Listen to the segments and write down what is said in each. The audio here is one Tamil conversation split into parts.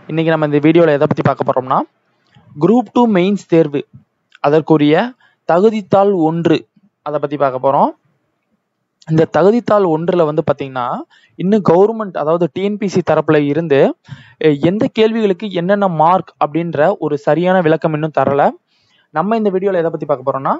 இன்னைக்கு நம்ம இந்த வீடியோவில் எதை பற்றி பார்க்க போகிறோம்னா குரூப் டூ மெயின்ஸ் தேர்வு அதற்குரிய தகுதித்தாள் ஒன்று அதை பற்றி பார்க்க போகிறோம் இந்த தகுதித்தாள் ஒன்றில் வந்து பார்த்தீங்கன்னா இன்னும் கவர்மெண்ட் அதாவது டிஎன்பிசி தரப்புல இருந்து அஹ், எந்த கேள்விகளுக்கு என்னென்ன மார்க் அப்படின்ற ஒரு சரியான விளக்கம் இன்னும் தரல நம்ம இந்த வீடியோவில் எதை பற்றி பார்க்க போகிறோம்னா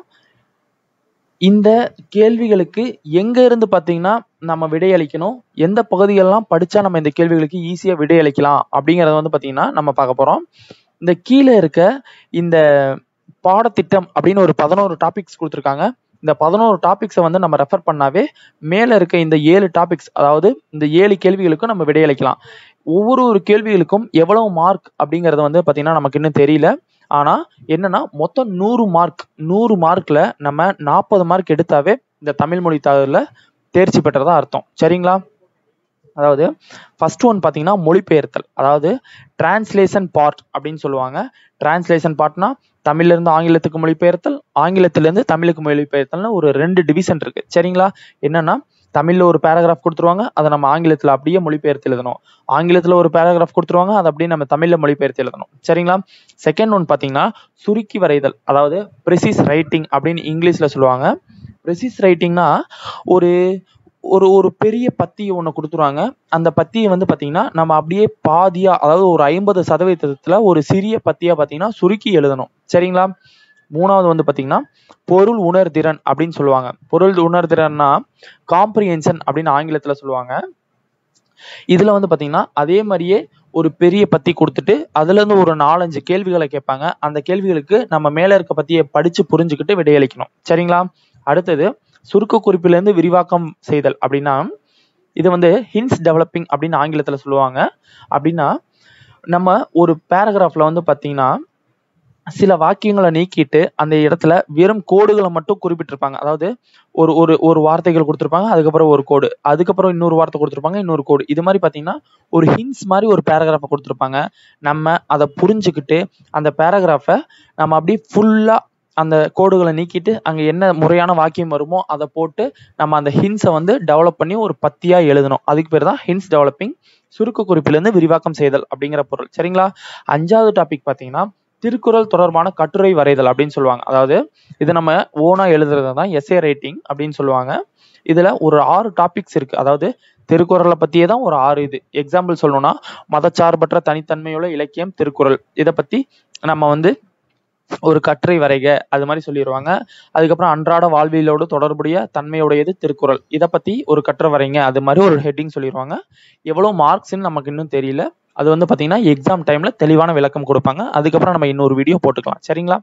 இந்த கேள்விகளுக்கு எங்க இருந்து பாத்தீங்கன்னா நம்ம விடையளிக்கணும் எந்த பகுதிகளெல்லாம் படிச்சா நம்ம இந்த கேள்விகளுக்கு ஈஸியா விடையளிக்கலாம் அப்படிங்கறத வந்து பாத்தீங்கன்னா நம்ம பார்க்க போறோம் இந்த கீழே இருக்க இந்த பாடத்திட்டம் அப்படின்னு ஒரு பதினோரு டாபிக்ஸ் கொடுத்துருக்காங்க இந்த பதினோரு டாபிக்ஸை வந்து நம்ம ரெஃபர் பண்ணாவே மேல இருக்க இந்த ஏழு டாபிக்ஸ் அதாவது இந்த ஏழு கேள்விகளுக்கும் நம்ம விடையளிக்கலாம் ஒவ்வொரு ஒரு கேள்விகளுக்கும் எவ்வளவு மார்க் அப்படிங்கறது வந்து பாத்தீங்கன்னா நமக்கு இன்னும் தெரியல ஆனா என்னன்னா மொத்தம் நூறு மார்க் நூறு மார்க்ல நம்ம நாற்பது மார்க் எடுத்தாவே இந்த தமிழ் மொழி தாளில் தேர்ச்சி பெற்றதா அர்த்தம் சரிங்களா அதாவது ஃபர்ஸ்ட் ஒன் பார்த்தீங்கன்னா மொழிபெயர்த்தல் அதாவது டிரான்ஸ்லேஷன் பார்ட் அப்படின்னு சொல்லுவாங்க டிரான்ஸ்லேஷன் பார்ட்னா தமிழ்ல இருந்து ஆங்கிலத்துக்கு மொழிபெயர்த்தல் ஆங்கிலத்துல இருந்து தமிழுக்கு மொழிபெயர்த்தல்னு ஒரு ரெண்டு டிவிஷன் இருக்கு சரிங்களா என்னன்னா தமிழ்ல ஒரு பேராகிராஃப் கொடுத்துருவாங்க அதை நம்ம ஆங்கிலத்துல அப்படியே மொழிபெயர்த்து எழுதணும் ஆங்கிலத்துல ஒரு பேராகிராஃப் கொடுத்துருவாங்க அதை அப்படியே நம்ம தமிழ்ல மொழிபெயர்த்து எழுதணும் சரிங்களா செகண்ட் ஒன் பார்த்தீங்கன்னா சுருக்கி வரைதல் அதாவது ப்ரிசிஸ் ரைட்டிங் அப்படின்னு இங்கிலீஷ்ல சொல்லுவாங்க ப்ரிசிஸ் ரைட்டிங்னா ஒரு ஒரு ஒரு பெரிய பத்தி ஒன்று கொடுத்துருவாங்க அந்த பத்தியை வந்து பார்த்தீங்கன்னா நம்ம அப்படியே பாதியா அதாவது ஒரு ஐம்பது சதவீதத்துல ஒரு சிறிய பத்தியா பார்த்தீங்கன்னா சுருக்கி எழுதணும் சரிங்களா மூணாவது வந்து பார்த்தீங்கன்னா பொருள் உணர்திறன் அப்படின்னு சொல்லுவாங்க பொருள் உணர்திறன்னா காம்ப்ரிஹென்ஷன் அப்படின்னு ஆங்கிலத்தில் சொல்லுவாங்க இதுல வந்து பாத்தீங்கன்னா அதே மாதிரியே ஒரு பெரிய பத்தி கொடுத்துட்டு அதுல இருந்து ஒரு நாலஞ்சு கேள்விகளை கேட்பாங்க அந்த கேள்விகளுக்கு நம்ம மேல இருக்க பத்தியை படிச்சு புரிஞ்சுக்கிட்டு விடையளிக்கணும் சரிங்களா அடுத்தது சுருக்க குறிப்பில இருந்து விரிவாக்கம் செய்தல் அப்படின்னா இது வந்து ஹின்ஸ் டெவலப்பிங் அப்படின்னு ஆங்கிலத்துல சொல்லுவாங்க அப்படின்னா நம்ம ஒரு பேராகிராஃப்ல வந்து பாத்தீங்கன்னா சில வாக்கியங்களை நீக்கிட்டு அந்த இடத்துல வெறும் கோடுகளை மட்டும் குறிப்பிட்டிருப்பாங்க அதாவது ஒரு ஒரு ஒரு வார்த்தைகள் கொடுத்துருப்பாங்க அதுக்கப்புறம் ஒரு கோடு அதுக்கப்புறம் இன்னொரு வார்த்தை கொடுத்துருப்பாங்க இன்னொரு கோடு இது மாதிரி பார்த்தீங்கன்னா ஒரு ஹின்ஸ் மாதிரி ஒரு பேராகிராஃபை கொடுத்துருப்பாங்க நம்ம அதை புரிஞ்சுக்கிட்டு அந்த பேராகிராஃபை நம்ம அப்படியே ஃபுல்லாக அந்த கோடுகளை நீக்கிட்டு அங்கே என்ன முறையான வாக்கியம் வருமோ அதை போட்டு நம்ம அந்த ஹின்ஸை வந்து டெவலப் பண்ணி ஒரு பத்தியாக எழுதணும் அதுக்கு பேர் தான் ஹின்ஸ் டெவலப்பிங் சுருக்க குறிப்பிலிருந்து விரிவாக்கம் செய்தல் அப்படிங்கிற பொருள் சரிங்களா அஞ்சாவது டாபிக் பார்த்தீங்கன்னா திருக்குறள் தொடர்பான கட்டுரை வரைதல் அப்படின்னு சொல்லுவாங்க அதாவது இது நம்ம ஓனா எழுதுறது தான் எஸ்ஏ ரைட்டிங் அப்படின்னு சொல்லுவாங்க இதுல ஒரு ஆறு டாபிக்ஸ் இருக்கு அதாவது திருக்குறளை பத்தியே தான் ஒரு ஆறு இது எக்ஸாம்பிள் சொல்லணும்னா மதச்சார்பற்ற தனித்தன்மையுள்ள இலக்கியம் திருக்குறள் இதை பத்தி நம்ம வந்து ஒரு கட்டுரை வரைக அது மாதிரி சொல்லிடுவாங்க அதுக்கப்புறம் அன்றாட வாழ்வியலோடு தொடர்புடைய தன்மையுடையது திருக்குறள் இதை பத்தி ஒரு கட்டுரை வரைங்க அது மாதிரி ஒரு ஹெட்டிங் சொல்லிடுவாங்க எவ்வளவு மார்க்ஸ்ன்னு நமக்கு இன்னும் தெரியல அது வந்து பாத்தீங்கன்னா எக்ஸாம் டைம்ல தெளிவான விளக்கம் கொடுப்பாங்க அதுக்கப்புறம் நம்ம இன்னொரு வீடியோ போட்டுக்கலாம் சரிங்களா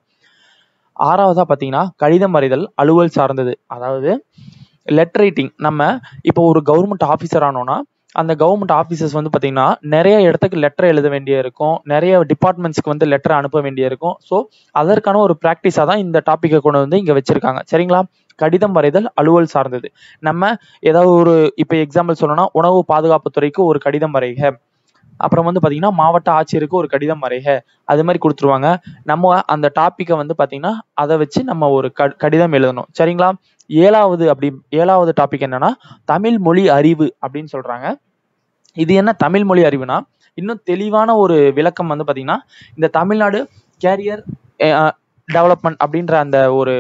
ஆறாவதா பாத்தீங்கன்னா கடிதம் வரைதல் அலுவல் சார்ந்தது அதாவது லெட்டர் ரைட்டிங் நம்ம இப்போ ஒரு கவர்மெண்ட் ஆஃபீஸர் ஆனோம்னா அந்த கவர்மெண்ட் ஆஃபீஸர்ஸ் வந்து பார்த்தீங்கன்னா நிறைய இடத்துக்கு லெட்டர் எழுத வேண்டிய இருக்கும் நிறைய டிபார்ட்மெண்ட்ஸ்க்கு வந்து லெட்டர் அனுப்ப வேண்டிய இருக்கும் ஸோ அதற்கான ஒரு ப்ராக்டிஸாக தான் இந்த டாப்பிக்கை கொண்டு வந்து இங்கே வச்சிருக்காங்க சரிங்களா கடிதம் வரைதல் அலுவல் சார்ந்தது நம்ம ஏதாவது ஒரு இப்போ எக்ஸாம்பிள் சொல்லணும்னா உணவு பாதுகாப்புத்துறைக்கு ஒரு கடிதம் வரைக அப்புறம் வந்து பார்த்தீங்கன்னா மாவட்ட ஆட்சியருக்கு ஒரு கடிதம் வரைக அது மாதிரி கொடுத்துருவாங்க நம்ம அந்த டாப்பிக்கை வந்து பார்த்தீங்கன்னா அதை வச்சு நம்ம ஒரு க- கடிதம் எழுதணும் சரிங்களா ஏழாவது அப்படி ஏழாவது டாபிக் என்னன்னா தமிழ் மொழி அறிவு அப்படின்னு சொல்றாங்க இது என்ன தமிழ் மொழி அறிவுனா இன்னும் தெளிவான ஒரு விளக்கம் வந்து பாத்தீங்கன்னா இந்த தமிழ்நாடு கேரியர் டெவலப்மெண்ட் அப்படின்ற அந்த ஒரு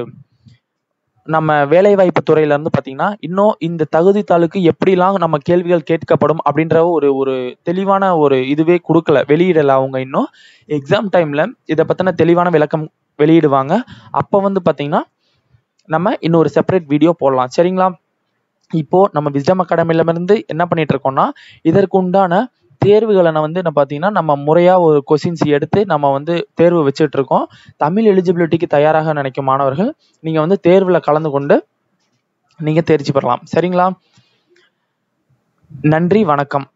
நம்ம வேலைவாய்ப்பு துறையில இருந்து பாத்தீங்கன்னா இன்னும் இந்த தகுதித்தாளுக்கு எப்படிலாம் நம்ம கேள்விகள் கேட்கப்படும் அப்படின்ற ஒரு ஒரு தெளிவான ஒரு இதுவே கொடுக்கல வெளியிடல அவங்க இன்னும் எக்ஸாம் டைம்ல இதை பத்தின தெளிவான விளக்கம் வெளியிடுவாங்க அப்ப வந்து பாத்தீங்கன்னா நம்ம இன்னொரு செப்பரேட் வீடியோ போடலாம் சரிங்களா இப்போ நம்ம விஸ்டம் அகாடமில இருந்து என்ன பண்ணிட்டு இருக்கோம்னா இதற்கு உண்டான தேர்வுகளை நான் வந்து என்ன பார்த்தீங்கன்னா நம்ம முறையா ஒரு கொஸ்டின்ஸ் எடுத்து நம்ம வந்து தேர்வு வச்சுட்டு இருக்கோம் தமிழ் எலிஜிபிலிட்டிக்கு தயாராக நினைக்கும் மாணவர்கள் நீங்க வந்து தேர்வுல கலந்து கொண்டு நீங்க தேர்ச்சி பெறலாம் சரிங்களா நன்றி வணக்கம்